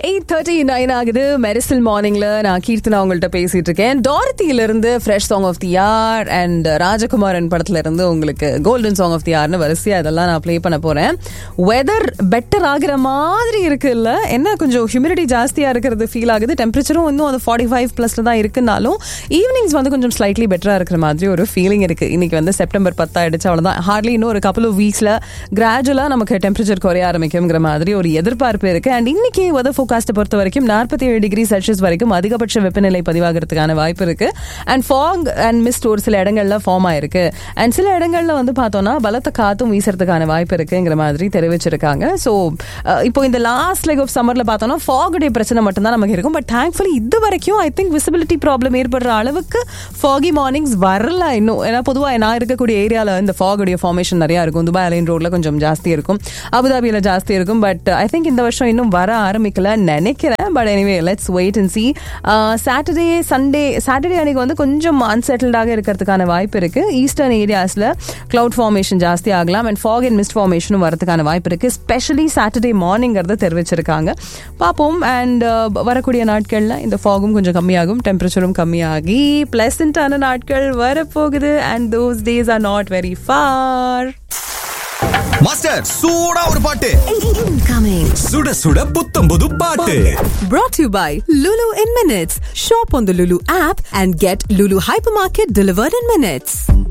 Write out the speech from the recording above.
Eight thirty nine ஆகுது மெரிசல் மார்னிங்ல நான் கீர்த்தனா உங்கள்கிட்ட பேசிட்டு இருக்கேன் டாரத்தியில இருந்து ஃப்ரெஷ் சாங் ஆஃப் தி யார் அண்ட் ராஜகுமாரன் படத்துல இருந்து உங்களுக்கு கோல்டன் சாங் ஆஃப் தி யார்னு வரிசையா இதெல்லாம் நான் ப்ளே பண்ண போறேன் வெதர் பெட்டர் ஆகுற மாதிரி இருக்கு இல்ல என்ன கொஞ்சம் ஹியூமிடிட்டி ஜாஸ்தியா இருக்கிறது ஃபீல் ஆகுது டெம்பரேச்சரும் இன்னும் அது ஃபார்ட்டி ஃபைவ் பிளஸ்ல தான் இருக்குனாலும் ஈவினிங்ஸ் வந்து கொஞ்சம் ஸ்லைட்லி பெட்டரா இருக்கிற மாதிரி ஒரு ஃபீலிங் இருக்கு இன்னைக்கு வந்து செப்டம்பர் பத்தாயிடுச்சு அவ்வளவுதான் ஹார்ட்லி இன்னும் ஒரு கப்பல் ஆஃப் வீக்ஸ்ல கிராஜுவலா நமக்கு டெம்பரேச்சர் குறைய ஆரம்பிக்குங்கிற மாதிரி ஒரு எதிர்பார்ப்பு இருக்கு அண்ட் இன்னைக்கு வெதர் ஃபோகாஸ்ட்டை பொறுத்த வரைக்கும் நாற்பத்தி ஏழு டிகிரி செல்சியஸ் வரைக்கும் அதிகபட்ச வெப்பநிலை பதிவாகிறதுக்கான வாய்ப்பு இருக்கு அண்ட் ஃபாக் அண்ட் மிஸ்ட் ஒரு சில இடங்கள்ல ஃபார்ம் ஆயிருக்கு அண்ட் சில இடங்கள்ல வந்து பார்த்தோம்னா பலத்த காத்தும் வீசுறதுக்கான வாய்ப்பு இருக்குங்கிற மாதிரி தெரிவிச்சிருக்காங்க ஸோ இப்போ இந்த லாஸ்ட் லெக் ஆஃப் சம்மர்ல பார்த்தோம்னா ஃபாகுடைய பிரச்சனை மட்டும்தான் நமக்கு இருக்கும் பட் தேங்க்ஃபுல்லி இது வரைக்கும் ஐ திங்க் விசிபிலிட்டி ப்ராப்ளம் ஏற்படுற அளவுக்கு ஃபாகி மார்னிங்ஸ் வரல இன்னும் ஏன்னா பொதுவாக நான் இருக்கக்கூடிய ஏரியாவில் இந்த ஃபாகுடைய ஃபார்மேஷன் நிறையா இருக்கும் துபாய் அலைன் ரோட்ல கொஞ்சம் ஜாஸ்தி இருக்கும் அபுதாபியில் ஜாஸ்தி இருக்கும் பட் ஐ திங்க் இந்த வருஷம் இன்னும் வர ஆரம்பிக்கல நினைக்கிறேன் but anyway let's wait and see Saturday Sunday Saturday அன்னைக்கு வந்து கொஞ்சம் அன்செட்டில்டாக இருக்கிறதுக்கான வாய்ப்பு இருக்கு ஈஸ்டர்ன் ஏரியாஸ்ல கிளவுட் ஃபார்மேஷன் ஜாஸ்தி ஆகலாம் அண்ட் ஃபாக் அண்ட் மிஸ்ட் ஃபார்மேஷனும் வரதுக்கான வாய்ப்பு இருக்கு ஸ்பெஷலி சாட்டர்டே மார்னிங்கிறத தெரிவிச்சிருக்காங்க பார்ப்போம் அண்ட் வரக்கூடிய நாட்கள்ல இந்த ஃபாகும் கொஞ்சம் கம்மியாகும் டெம்பரேச்சரும் கம்மியாகி பிளசண்டான நாட்கள் வரப்போகுது and those days are not very far master சூடா ஒரு பாட்டு Incoming. சுட சுட புத்தம் புது பாட்டு Brought to you by Lulu in Minutes. Shop on the Lulu app and get Lulu Hypermarket delivered in minutes.